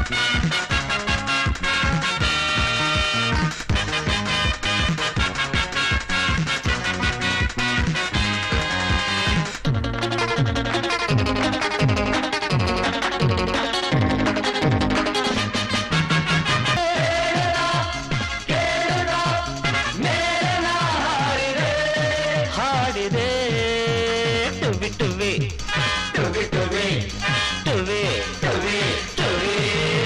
ಹಾಡಿದೆ ಟುವಿ ಟುವಿ ಟುವಿ ಟುವಿ ಟುವಿ ಟುವಿ ಟುವಿ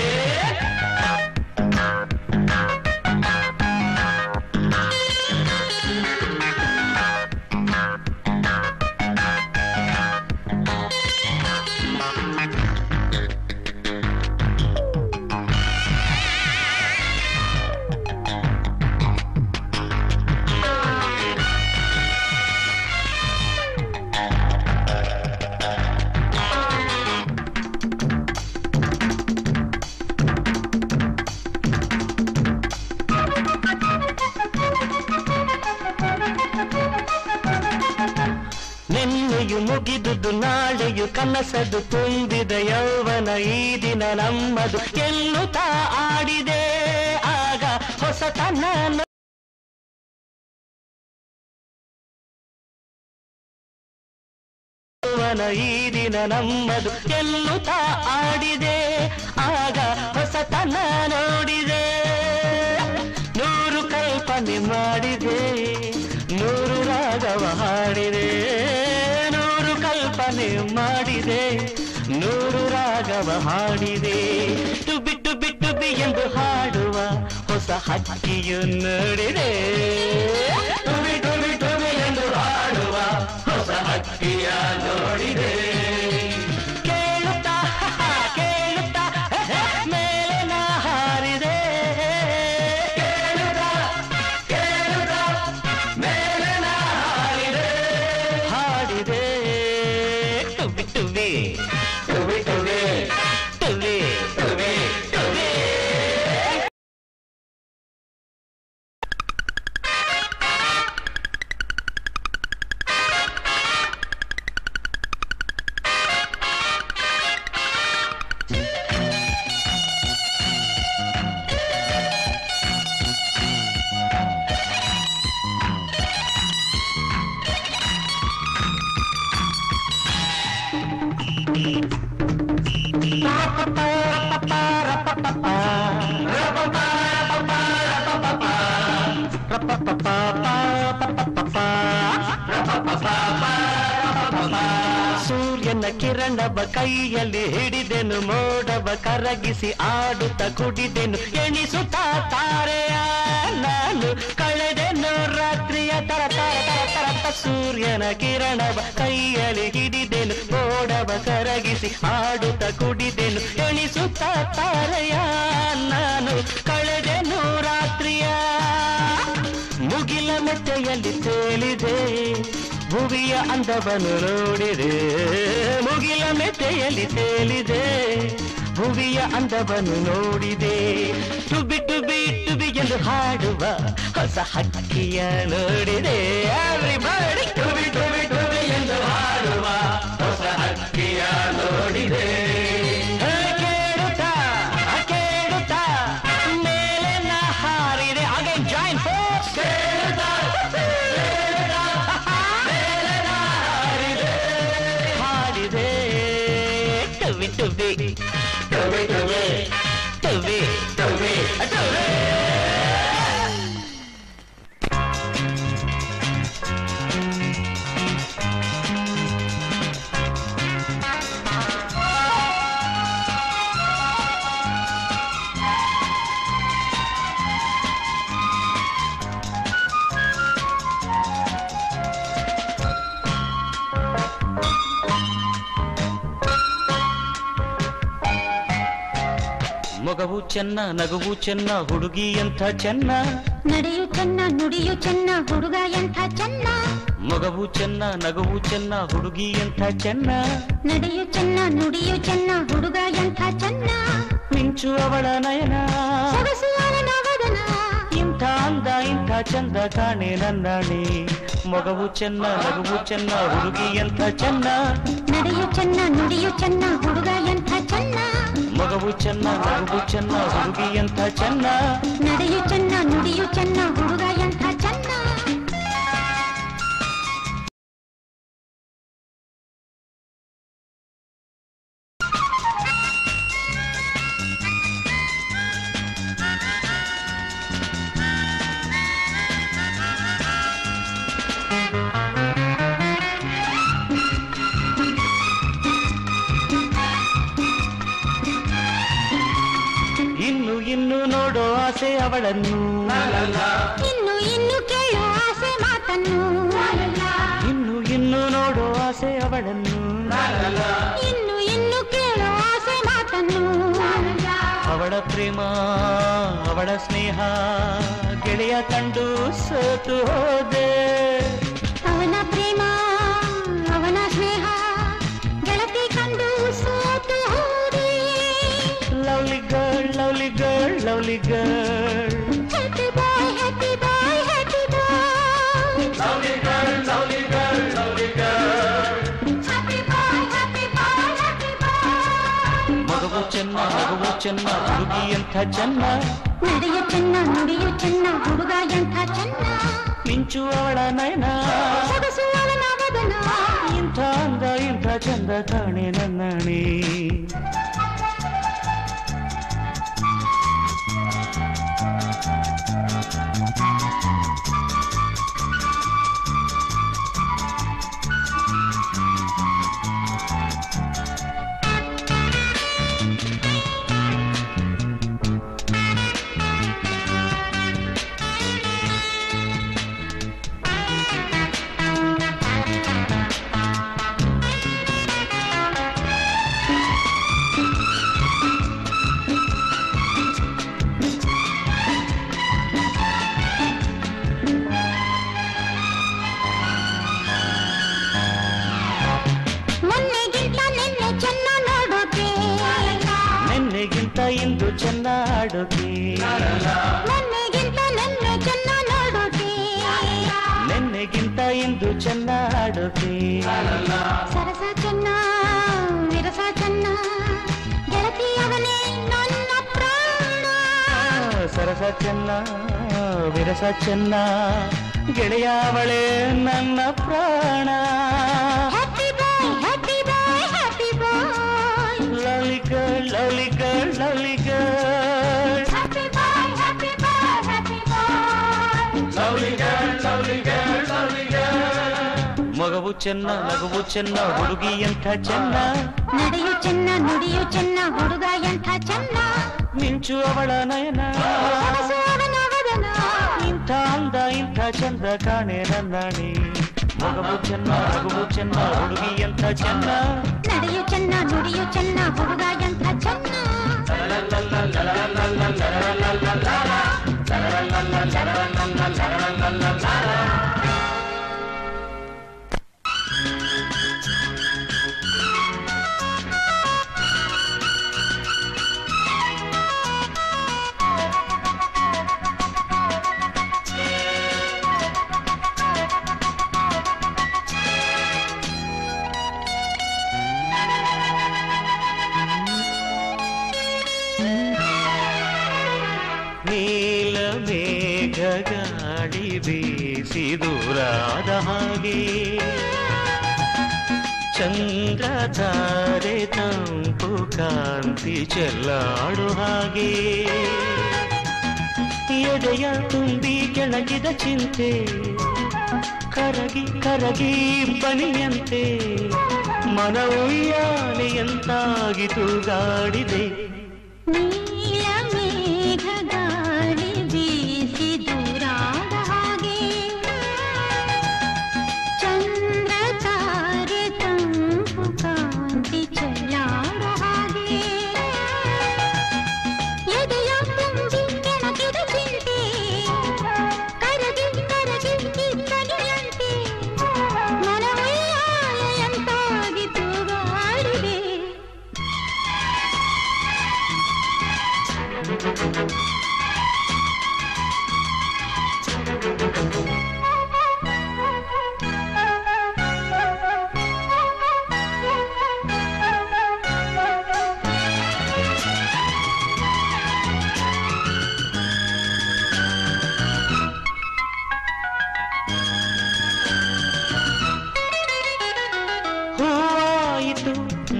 ನಿನ್ನೆಯು ಮುಗಿದುದು ನಾಳೆಯು ಕನಸದು ತುಂಬಿದ ಯೌವನ ಈ ದಿನ ನಮ್ಮದು ಎನ್ನುತ್ತಾ ಆಡಿದೆ ಆಗ ಹೊಸತನ ಯೌವನ ಈ ದಿನ ನಮ್ಮದು ಎನ್ನುತ್ತಾ ಆಡಿದೆ ಆಗ ಹೊಸತನ ನೋಡಿದೆ ನೂರು ಕಲ್ಪನೆ ಮಾಡಿದೆ ನೂರು ರಾಗವ ಹಾಡಿದೆ ನೂರು ಕಲ್ಪನೆ ಮಾಡಿದೆ ನೂರು ರಾಗವ ಹಾಡಿದೆ ಟುಬಿ ಟುಬಿ ಟುಬಿ ಎಂದು ಹಾಡುವ ಹೊಸ ಹಕ್ಕಿಯು ನೋಡಿದೆ ಟುಬಿ ಟುಬಿ ಟುಬಿ ಎಂದು ಹಾಡುವ ಹೊಸ ಹಕ್ಕಿಯ ನೋಡಿದೆ ಕೇಳುತ್ತಾ ಕೇಳುತ್ತಾ ಮೇಲೆ ನಾ ಹಾರಿದೆ ಕೇಳುತ್ತಾ ಕೇಳುತ್ತಾ ಮೇಲೆ ನಾ ಹಾರಿದೆ ಹಾಡಿದೆ ಟುಬಿ ಟುಬಿ ಟುಬಿ ಟುಬಿ ಟುಬಿ ಟುಬಿ ಟುಬಿ ಸೂರ್ಯನ ಕಿರಣವ ಕೈಯಲ್ಲಿ ಹಿಡಿದೆನು ಮೋಡವ ಕರಗಿಸಿ ಆಡುತ್ತ ಕುಡಿದೆನು ಎಣಿಸುತ್ತಾ ತಾರೆಯ ನಾನು ಕಳೆದೆನು ರಾತ್ರಿಯ ತರ ತರ ತರ ತರತ ಸೂರ್ಯನ ಕಿರಣವ ಕೈಯಲ್ಲಿ ಹಿಡಿದೆನು ಮೋಡವ ಕರಗಿಸಿ ಆಡುತ್ತ ಕುಡಿದೆನು ಎಣಿಸುತ್ತಾ ತಾರೆಯ ನಾನು ಕಳೆದೆನು ರಾತ್ರಿಯ ಮುಗಿಲ ಮೆಟ್ಟೆಯಲ್ಲಿ ತೇಲಿದೆ ಭುವಿಯ ಅಂದವನ್ನು ನೋಡಿದೆ ಮುಗಿಲ ಮೆಟ್ಟೆಯಲ್ಲಿ ತೇಲಿದೆ ಭುವಿಯ ಅಂದವನ್ನು ನೋಡಿದೆ ಟುಬಿ ಟುಬಿ ಟುಬಿ ಎಂದು ಹಾಡುವ ಹೊಸ ಹಕ್ಕಿಯ ನೋಡಿದೆ Everybody ಟುಬಿ ಟುಬಿ ಟುಬಿ ಎಂದು ಹಾಡುವ ಹೊಸ ಹಕ್ಕಿಯ ನೋಡಿದೆ ಕೇಳುತ್ತಾ ಕೇಳುತ್ತಾ ಮೇಲೆ ನಾ ಹಾರಿದೆ ಅಗೇನ್ ಜಾಯಿನ್ ಫೋರ್ಸ್ ಹಾಡಿದೆ ಟುವಿ ಟುವಿ ಟುವಿ ಟುವಿ ಟುವಿ ಟುವಿ ಟುವಿ ಮೊಗವು ಚೆನ್ನ ನಗುವು ಚೆನ್ನ ಹುಡುಗಿ ಎಂಥ ಚೆನ್ನ ನಡೆಯು ಚೆನ್ನ ನುಡಿಯು ಚೆನ್ನ ಹುಡುಗ ಎಂಥ ಚೆನ್ನ ಮೊಗವು ಚೆನ್ನ ನಗುವು ಚೆನ್ನ ಹುಡುಗಿ ಎಂಥ ಚೆನ್ನ ನಡೆಯು ಚೆನ್ನ ನುಡಿಯು ಚೆನ್ನ ಹುಡುಗ ಎಂಥ ಚೆನ್ನ ಮಿಂಚು ಅವಳ ನಯನ ಸೊಗಸು ಅವನ ವದನ ಇಂಥ ಅಂದ ಇಂಥ ಚಂದ ಕಾಣೆ ನನ್ನಾಣಿ ಮೊಗವು ಚೆನ್ನ ನಗುವು ಚೆನ್ನ ಹುಡುಗಿ ಎಂಥ ಚೆನ್ನ ನಡೆಯು ಚೆನ್ನ ನುಡಿಯು ಚೆನ್ನ ಹುಡುಗ ಎಂಥ ಚೆನ್ನ ಮಗವು ಚೆನ್ನ ಮಗವು ಚೆನ್ನ ಹುಡುಗಿ ಎಂಥ ಚೆನ್ನ ನಡೆಯು ಚೆನ್ನ ನುಡಿಯು ಚೆನ್ನ ಹುಡುಗ ಎಂಥ ಚೆನ್ನ ಇನ್ನು ಇನ್ನು ನೋಡೋ ಆಸೆ ಅವಳನ್ನು ಇನ್ನು ಇನ್ನು ಕೇಳು ಆಸೆ ಮಾತನ್ನು ಇನ್ನು ಇನ್ನು ನೋಡೋ ಆಸೆ ಅವಳನ್ನು ಇನ್ನು ಇನ್ನು ಕೇಳು ಆಸೆ ಮಾತನ್ನು ಅವಳ ಪ್ರೇಮ ಅವಳ ಸ್ನೇಹ ಗೆಳೆಯ ಕಂಡು ಸೋತು ಹೋದೆ ಅವನ ಪ್ರೇಮ ಅವನ ಸ್ನೇಹ ಗೆಳತಿ ಕಂಡು ಸೋತು ಹೋದೆ lovely girl lovely girl lovely girl happy boy happy boy happy boy happy boy happy boy happy boy ಮಗವು ಚೆನ್ನ ಮಗವು ಚೆನ್ನ ಹುಡುಗಿ ಎಂಥ ಚೆನ್ನ ನಡೆಯು ಚೆನ್ನ ನುಡಿಯು ಚೆನ್ನ ಹುಡುಗ ಎಂಥ ಚೆನ್ನ ಮಿಂಚು ಅವಳ ನಯನ ಸೊಗಸು ಅವನ ವದನ ಇಂಥ ಅಂದ ಇಂಥ ಚಂದ ಕಾಣೆ ನನ್ನಣಿ ಮೊನ್ನೆಗಿಂತ ನಿನ್ನೆ ಚೆನ್ನ ನೋಡೋಕೆ ನಿನ್ನೆಗಿಂತ ಇಂದು ಚೆನ್ನ ಆಡೋಕೆ ಮೊನ್ನೆಗಿಂತ ನಿನ್ನೆ ಚೆನ್ನ ನೋಡೋಕೆ ನಿನ್ನೆಗಿಂತ ಇಂದು ಚೆನ್ನ ಆಡೋಕೆ ಸರಸ ಚೆನ್ನ ವಿರಸ ಚೆನ್ನ ಗೆಳತಿ ಅವನೇ ನನ್ನ ಪ್ರಾಣ ಸರಸ ಚೆನ್ನ ವಿರಸ ಚೆನ್ನ ಗೆಳೆಯ ಅವಳೇ ನನ್ನ ಪ್ರಾಣ happy boy happy boy happy boy lovely girl lovely girl lovely girl happy boy happy boy happy boy ಮಗವು ಚೆನ್ನ ನಗುವು ಚೆನ್ನ ಹುಡುಗಿ ಎಂಥ ಚೆನ್ನ ನಡೆಯು ಚೆನ್ನ ನುಡಿಯು ಚೆನ್ನ ಹುಡುಗ ಎಂಥ ಚೆನ್ನ ಮಿಂಚು ಅವಳ ನಯನ ಸೊಗಸು ಅವನ ವದನ ಇಂಥ ಅಂದ ಇಂಥ ಚಂದ ಕಾಣೆ ನನ್ನಣಿ ಮಗವು ಚೆನ್ನ ನಗುವು ಚೆನ್ನ ಹುಡುಗಿ ಎಂಥ ಚೆನ್ನ ನಡೆಯು ಚೆನ್ನ ನುಡಿಯು ಚೆನ್ನ ಹುಡುಗ ಎಂಥ ಚೆನ್ನ ನೀಲ ಮೇಘ ಗಾಳಿ ಬೀಸಿ ದೂರಾದ ಹಾಗೆ ಚಂದ್ರ ತಾರೆ ತಂಪು ಕಾಂತಿ ಚೆಲ್ಲಾಡು ಹಾಗೆ ಎದೆಯ ತುಂಬಿ ಕೆಳಗಿದ ಚಿಂತೆ ಕರಗಿ ಕರಗಿ ಬನಿಯಂತೆ ಮನವುಯ್ಯಾಲೆಯಂತಾಗಿತು ಗಾಡಿದೆ ನೀಲ ಮೇಘ ಗಾಳಿ ಬೀಸಿ ದೂರಾದ ಹಾಗೆ ಚಂದ್ರ ತಾರೆ ತಂಪು ಕಾಂತಿ ಚೆಲ್ಲಾಡ ಹಾಗೆ ಎದೆಯ ತುಂಬಿ ಕೆಣಕಿದ ಚಿಂತೆ ಕರಗಿ ಕರಗಿ ಕಿತ್ತನೆಯಂತೆ ಮನವಯ್ಯಾಲೆಯಂತಾಗಿತು ಗಾಡಿದೆ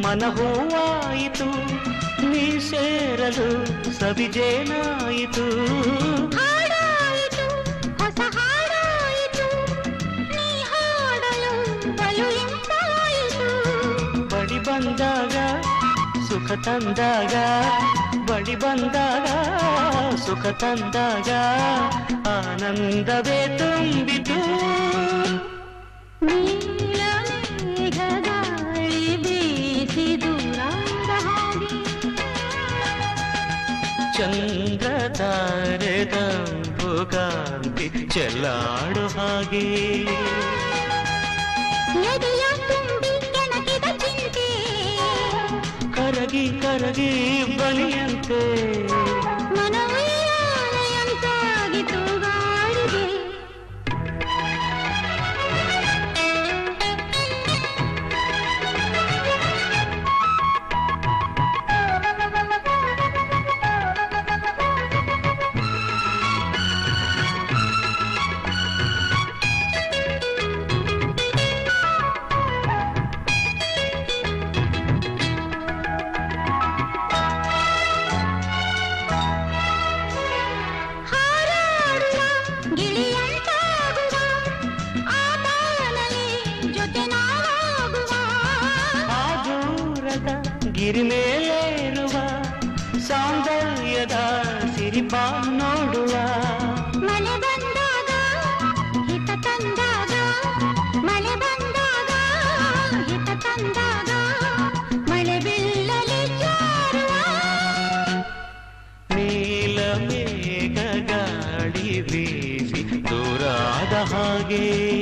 ಮನಹೂವಾಯಿತು ನೀ ಸೇರಲು ಸವಿಜೇನಾಯಿತು ಹಾಡಾಯಿತು ಹೊಸ ಹಾಡಾಯಿತು ನೀ ಹಾಡಲು ಬಲು ಇಂಪಾಯಿತು ಬಡಿ ಬಂದಾಗ ಸುಖ ತಂದಾಗ ಬಡಿ ಬಂದಾಗ ಸುಖ ತಂದಾಗ ಆನಂದವೇ ತುಂಬಿತು ನೀಲ ಮೇಘಗಾಳಿ ಬೀಸಿ ದೂರಾದ ಹಾಗೆ ಚಂದ್ರ ತಾರೆ ತಂಪು ಕಾಂತಿ ಚೆಲ್ಲಾಡು ಹಾಗೆ ಎದೆಯ ತುಂಬಿ ಕೆಣಕಿದ ಚಿಂತೆ ಕರಗಿ ಕರಗಿ ಬಲಿಯಂತೆ ಮನವಯ್ಯಾಲಯಂತಾಗಿ ತೂಗಾಡಿದೆ ಹಾರಾಡುವ ಗಿಳಿಯಂತಾಗುವ ಆ ಬಾನಲಿ ಜೊತೆ ನಾವಾಗುವ ಆ ದೂರದ ಗಿರಿಮೇಲೇರುವ ಸೌಂದರ್ಯದ ಸಿರಿಪ ನೋಡುವ ಮಳೆ ಬಂದಾಗ ಹಿತ ತಂದಾಗ ಮಳೆ ಬಂದಾಗ ಹಿತ ತಂದಾಗ ಮಳೆ ಬೀಳಲಿ ಜಾರುವ ನೀಲ ಮೇಘ ಗಾಳಿ ಬೀಸಿ ದೂರಾದ ಹಾಗೆ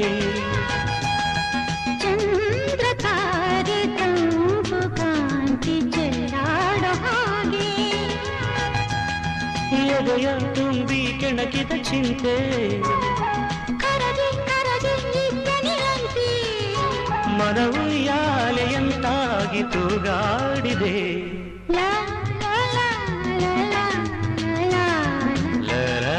ಚಂದ್ರ ತಾರೆ ತಂಪು ಕಾಂತಿ ಚೆಲ್ಲಾಡೋ ಹಾಗೆ ಎದೆಯ ತುಂಬಿ ಕೆಣಕಿದ ಚಿಂತೆ ಕರಗಿ ಕರಗಿ ನಿದ್ದನಿಯಂತೆ ಮನವು ಯಾಲೆಯಂತಾಗಿ ತೂಗಾಡಿದೆ ಲಾ ಲಾ ಲಾ ಲಾ ಲಾ ಲಾ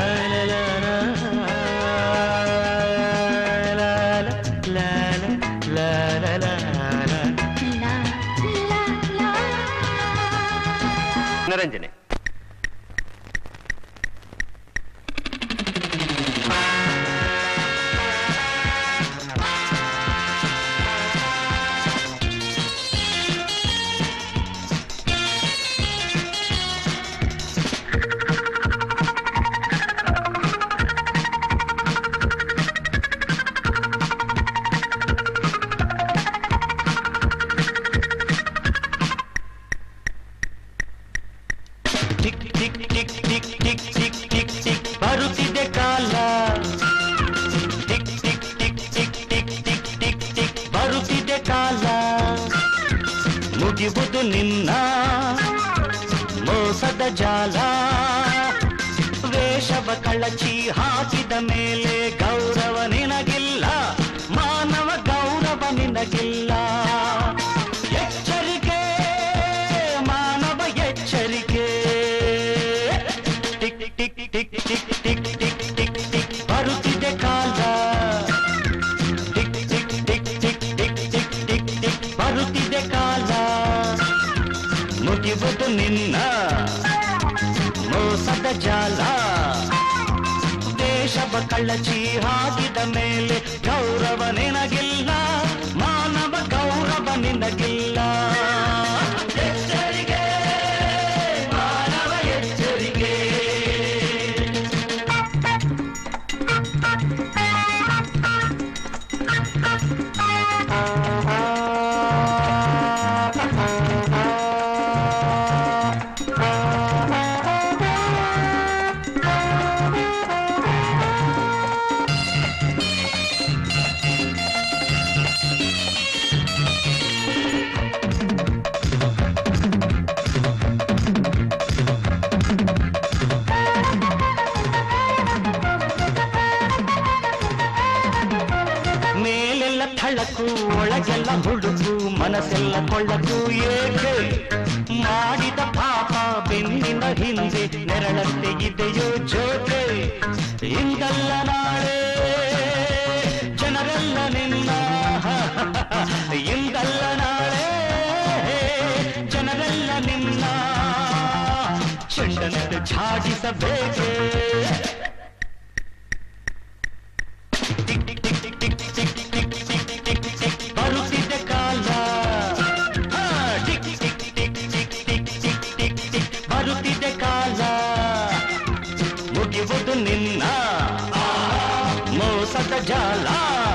ಲಾ ಲಾ ಲಾ ನಿರಂಜನೆ tick tick tick tick tick tick tick tick ಬರುತ್ತಿದೆ ಕಾಲ tick tick tick tick tick tick tick tick ಬರುತ್ತಿದೆ ಕಾಲ ಮುಗಿವುದು ನಿನ್ನ ಮೋಸದ ಜಾಲ ವೇಷವ ಕಳಚಿ ಹಾಕಿದ ಮೇಲೆ ಗೌರವ ನಿನಗಿಲ್ಲ ಮಾನವ ಗೌರವ ನಿನಗಿಲ್ಲ ಎಚ್ಚರಿಕೆ ಮಾನವ ಎಚ್ಚರಿಕೆ tick tick tick tick tick tick tick tick ಬರುತ್ತಿದೆ ಕಾಲ tick tick tick tick tick tick tick tick ಬರುತ್ತಿದೆ ಕಾಲ ಮುಗಿವುದು ನಿನ್ನ ಮೋಸದ ಜಾಲ ದೇಶವ ಕಳ್ಳಚಿ ಹಾಕಿದ ಮೇಲೆ ಗೌರವ ನಿನಗಿಲ್ಲ ಮಾನವ ಗೌರವ ನಿನಗಿಲ್ಲ ಎಚ್ಚರಿಕೆ ಮಾನವ ಎಚ್ಚರಿಕೆ ಮೇಲೆಲ್ಲ ಥಳಕು ಒಳಗೆಲ್ಲ ಹುಡುಕು ಮನಸ್ಸೆಲ್ಲ ಕೊಳ್ಳಕು ಏಕೆ ಮಾಡಿದ ಪಾಪ ಬೆನ್ನಿನ ಹಿಂದೆ ನೆರಳಂತೆ ಇದೆಯೋ ಜೋಕೆ ಇಂದಲ್ಲ ನಾಳೆ ಜನರೆಲ್ಲ ನಿನ್ನ ಇಂದಲ್ಲ ನಾಳೆ ಚೆಂಡನ್ನು ಝಾಡಿಸಬೇಕೆ tick tick tick tick tick tick tick tick tick tick ಬರುತ್ತಿದೆ ಕಾಲ ಹಾ, tick tick tick tick tick tick tick tick ಬರುತ್ತಿದೆ ಕಾಲ ಮುಗಿಯುವುದು ನಿನ್ನ ಮೋಸದ ಜಾಲ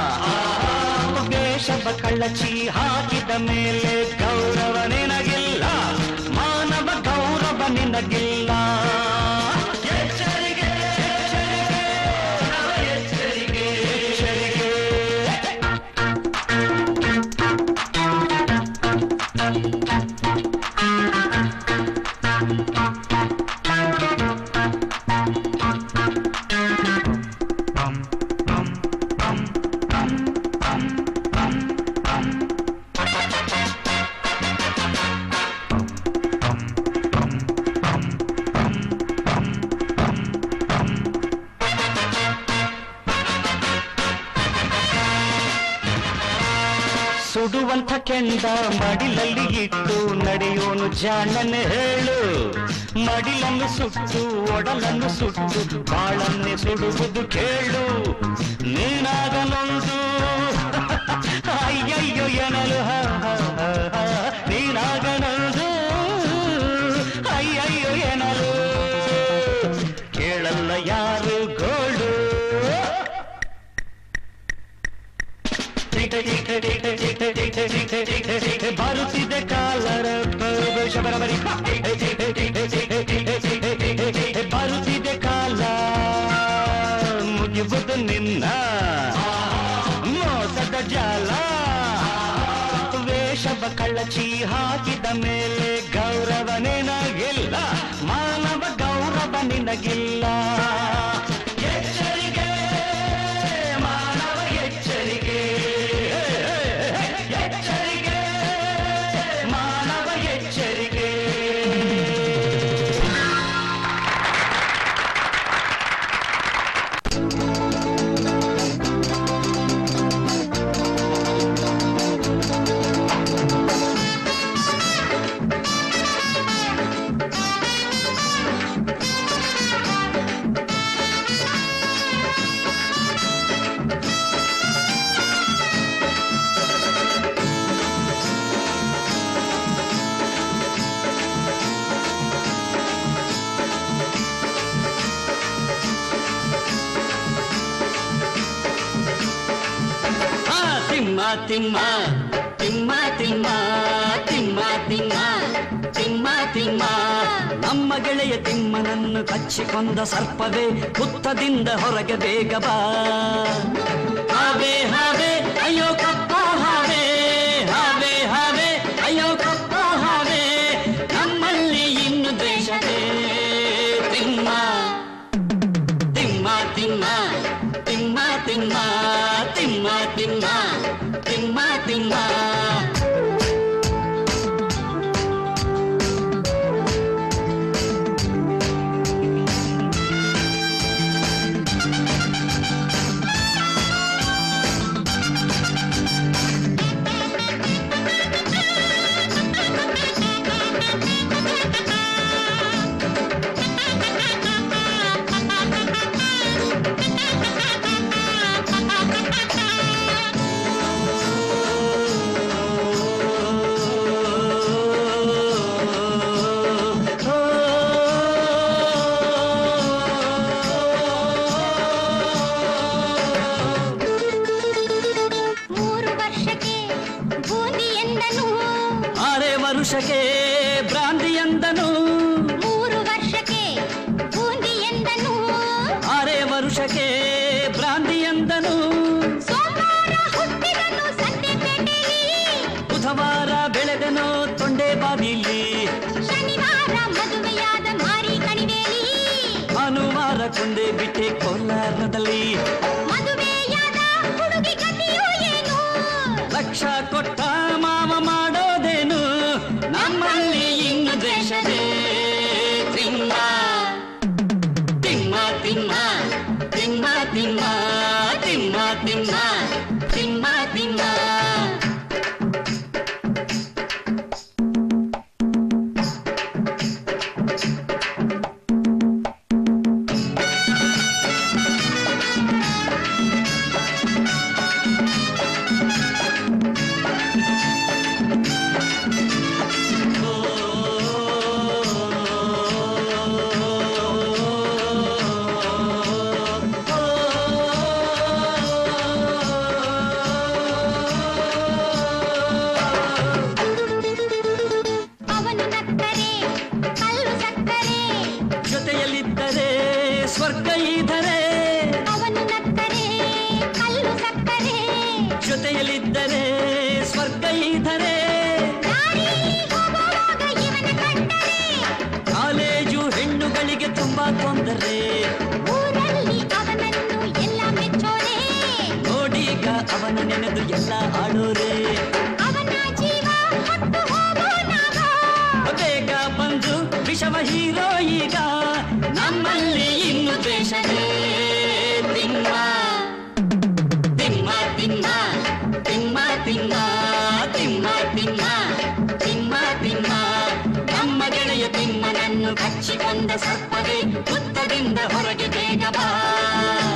ವೇಷವ ಕಳ್ಳಚಿ ಹಾಕಿದ ಮೇಲೆ ಗೌರವ ನಿನಗಿಲ್ಲ ಮಾನವ ಗೌರವ ನಿನಗಿಲ್ಲ ಎಚ್ಚರಿಕೆ ಎಚ್ಚರಿಕೆ ನವ ಎಚ್ಚರಿಕೆ ಎಚ್ಚರಿಕೆ ಸುಡುವಂಥ ಕೆಂಡ ಮಡಿಲಲ್ಲಿ ಇಟ್ಟು ನಡೆಯೋನು ಜಾಣನೆ ಹೇಳು ಮಡಿಲನ್ನು ಸುಟ್ಟು ಒಡಲನ್ನು ಸುಟ್ಟು ಬಾಳನ್ನೇ ಸುಡುವುದು ಕೇಳು ನೀನಾಗಲೊಂದು ಅಯ್ಯಯ್ಯೋ ಎನಲು ಹ, ಹ, ಹ, ಹ. ನೀನಾಗಲೊಂದು ಅಯ್ಯಯ್ಯೋ ಎನಲು ಕೇಳಲ್ಲ ಯಾರು ಗೋಳು ಬರುತ್ತಿದೆ ಕಾಲರ ಶಬರಬರಿ ಬರುತ್ತಿದೆ ಕಾಲ ಮುಗಿಯುವುದು ನಿನ್ನ ಮೋಸದ ಜಾಲ ವೇಷವ ಕಳ್ಳಚಿ ಹಾಕಿದ ಮೇಲೆ ಗೌರವ ನಿನಗಿಲ್ಲ ಮಾನವ ಗೌರವ ನಿನಗಿಲ್ಲ ಎಚ್ಚರಿಕೆ ಮಾನವ ಎಚ್ಚರಿಕೆ ಎಚ್ಚರಿಕೆ ಮಾನವ ಎಚ್ಚರಿಕೆ ಆ ತಿಮ್ಮ ತಿಮ್ಮ ತಿಮ್ಮ ತಿಮ್ಮ ತಿಮ್ಮ ತಿಮ್ಮ ತಿಮ್ಮ ತಿಮ್ಮ ನಮ್ಮ ಗೆಳೆಯ ತಿಮ್ಮನನ್ನು ಕಚ್ಚಿಕೊಂದ ಸರ್ಪವೇ ಹುತ್ತದಿಂದ ಹೊರಗೆ ಬೇಗ ಬಾ ಹಾವೆ ಹಾವೆ ಅಯ್ಯೋ ಕಪ್ಪ ಹಾವೆ ಹಾವೆ ಹಾವೆ ಅಯ್ಯೋ ಕಪ್ಪ ಹಾವೆ ನಮ್ಮಲ್ಲಿ ಇನ್ನು ದ್ವೇಷವೇ ತಿಮ್ಮ ತಿಮ್ಮ ತಿಮ್ಮ ತಿಮ್ಮ ತಿಮ್ಮ ತಿಮ್ಮ ತಿಮ್ಮ ತಿಮ್ಮ ತಿಮ್ಮ ಮೂರು ವರ್ಷಕ್ಕೆ ಬೂಂದಿ ಎಂದನು ಆರೇ ವರುಷಕ್ಕೆ ಭ್ರಾಂತಿ ಎಂದನು ಮೂರು ವರ್ಷಕ್ಕೆ ಬೂಂದಿ ಎಂದನು ಆರೇ ವರುಷಕ್ಕೆ ಭ್ರಾಂತಿ ಎಂದನು ಸೋಮವಾರ ಹುಟ್ಟಿದನು ಸಂತೆಪೇಟೆಯಲ್ಲಿ ಬುಧವಾರ ಬೆಳೆದನು ತೊಂಡೆ ಬಾವಿಲಿ ಶನಿವಾರ ಮದುವೆಯಾದ ಮಾರಿ ಕಣಿವೆಯಲ್ಲಿ ಭಾನುವಾರ ಕೊಂಡೆ ಬಿಟ್ಟೆ ಕೋಲಾರದಲ್ಲಿ ಮದುವೆಯಾದ ಹುಡುಗಿ ಗತಿಯು ಏನು ಲಕ್ಷ ಕೊಟ್ಟ ಮಾವ ಮಾಡೋದೇನು ನಮ್ಮಲ್ಲಿ ಇನ್ನು ದ್ವೇಷವೇ ತಿಮ್ಮ ತಿಮ್ಮ ತಿಮ್ಮ ತಿಮ್ಮ ತಿಮ್ಮ ತಿಮ್ಮ ತಿಮ್ಮ ತಿಮ್ಮ ತಿಮ್ಮ ತೊಂದರೆ ಊರಲ್ಲಿ ಅವನನ್ನು ಎಲ್ಲ ಮೆಚ್ಚೋರೆ ನೋಡೀಗ ಅವನ ನೆನೆದು ಎಲ್ಲ ಆಡೋರೆ ಅವನ ಜೀವ ಹೊತ್ತು ಹೋಗೋ ನಾವು ಬೇಗ ಬಂದು ವಿಷವ ಹೀರೋ ಈಗ ನಮ್ಮಲ್ಲಿ ಇನ್ನು ದ್ವೇಷವೇ ತಿಮ್ಮ ತಿಮ್ಮ ತಿಮ್ಮ ತಿಮ್ಮ ತಿಮ್ಮ ತಿಮ್ಮ ತಿಮ್ಮ ತಿಮ್ಮ ತಿಮ್ಮ ನಮ್ಮ ಗೆಳೆಯ ತಿಮ್ಮನನ್ನು ಕಚ್ಚಿಕೊಂಡ ಸರ್ಪವೇ ಹುತ್ತದಿಂದ ಹೊರಗೆ ಬೇಗ ಬಾ